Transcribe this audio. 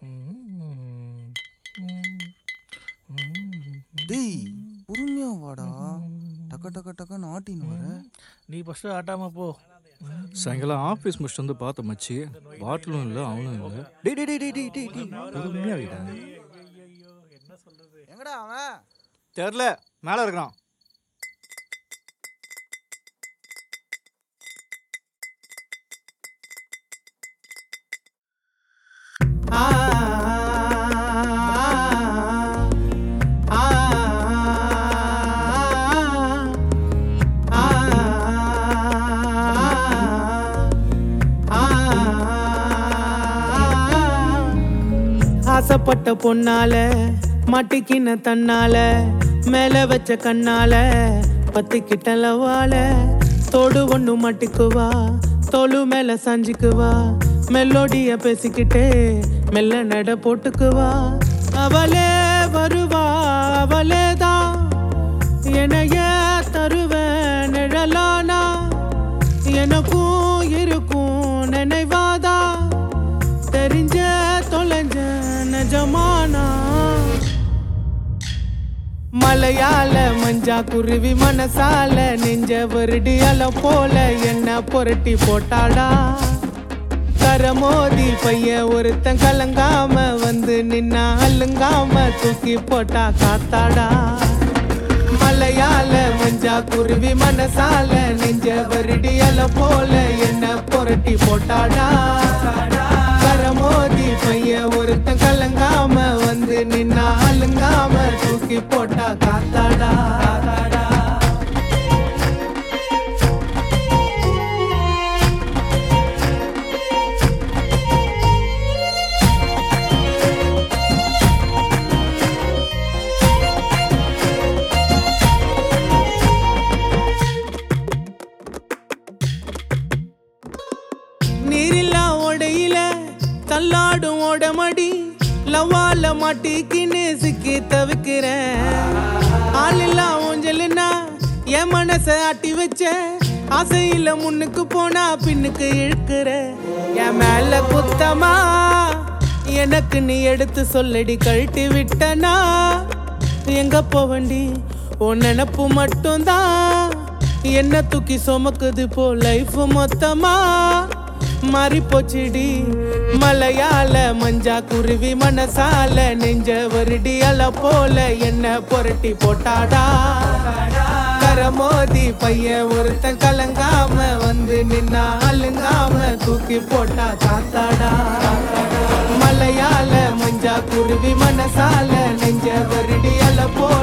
டேய் பொறுமையா வாடா டக்க டக்க டக்கன்னு ஆட்டின்னு வர நீ ஃபஸ்ட்டு ஆட்டாம போ சாயங்காலம் ஆஃபீஸ் முடிச்சுட்டு வந்து பார்த்த மச்சி பாட்டிலும் இல்லை அவனும் இல்லை டேய் டேய் டேய் டேய் டேய் டேய் பொறுமையா வைடா எங்கடா அவன் தெரில மேலே இருக்கிறான் ஆசைப்பட்ட பொண்ணால மாட்டிக்கின தன்னால மேல வச்ச கண்ணால பத்து கிட்டலவால தோடு ஒண்ணு மாட்டிக்குவா தோளு மேல சாஞ்சிக்குவா மெல்லோடிய பேசிக்கிட்டே மெல்ல நட போட்டுக்குவா அவளே வருவா அவளே தான் என்னைய தருவேன் நிழலானா எனக்கும் இருக்கும் நினைவாதா தெரிஞ்ச தொலைஞ்ச நிஜமானா மலையால மஞ்சா குருவி மனசால நெஞ்ச வருடி அல போல என்ன புரட்டி போட்டாடா கரமோதி பைய ஒருத்தன் கலங்காம வந்து நின்னா அல்லுங்காம தூக்கி போட்டா காத்தாடா மலையால மஞ்சா குருவி மனசால நெஞ்ச வருடி அல போல என்ன புரட்டி போட்டாடா கரமோதி பைய ஒருத்தன் கலங்காம வந்து நின்னா அலுங்காம தூக்கி போட்டா காத்தாடா நீரில்லா ஓடையில தள்ளாடும் ஓடமடி லவால மாட்டிக்கின்னு சிக்கி தவிக்கிறேன் ஆளில்லா ஊஞ்சலுன்னா என் மனச ஆட்டி வச்ச ஆசையில முன்னுக்கு போனா பின்னுக்கு இழுக்கிற என் மேல குத்தமா எனக்கு நீ எடுத்து சொல்லடி கழட்டி விட்டனா எங்க போவண்டி உன் நினப்பு மட்டும்தான் என்ன தூக்கி சுமக்குது போ லைஃப் மொத்தமா மாறி போச்சுடி மலையால மஞ்சா குருவி மனசால நெஞ்ச வருடி அல போல என்ன புரட்டி போட்டாடா கரமோதி பையன் ஒருத்தன் கலங்காம வந்து நின்னா அலுங்காம தூக்கி போட்டா காத்தாடா மலையால மஞ்சா குருவி மனசால நெஞ்ச வருடி அல போல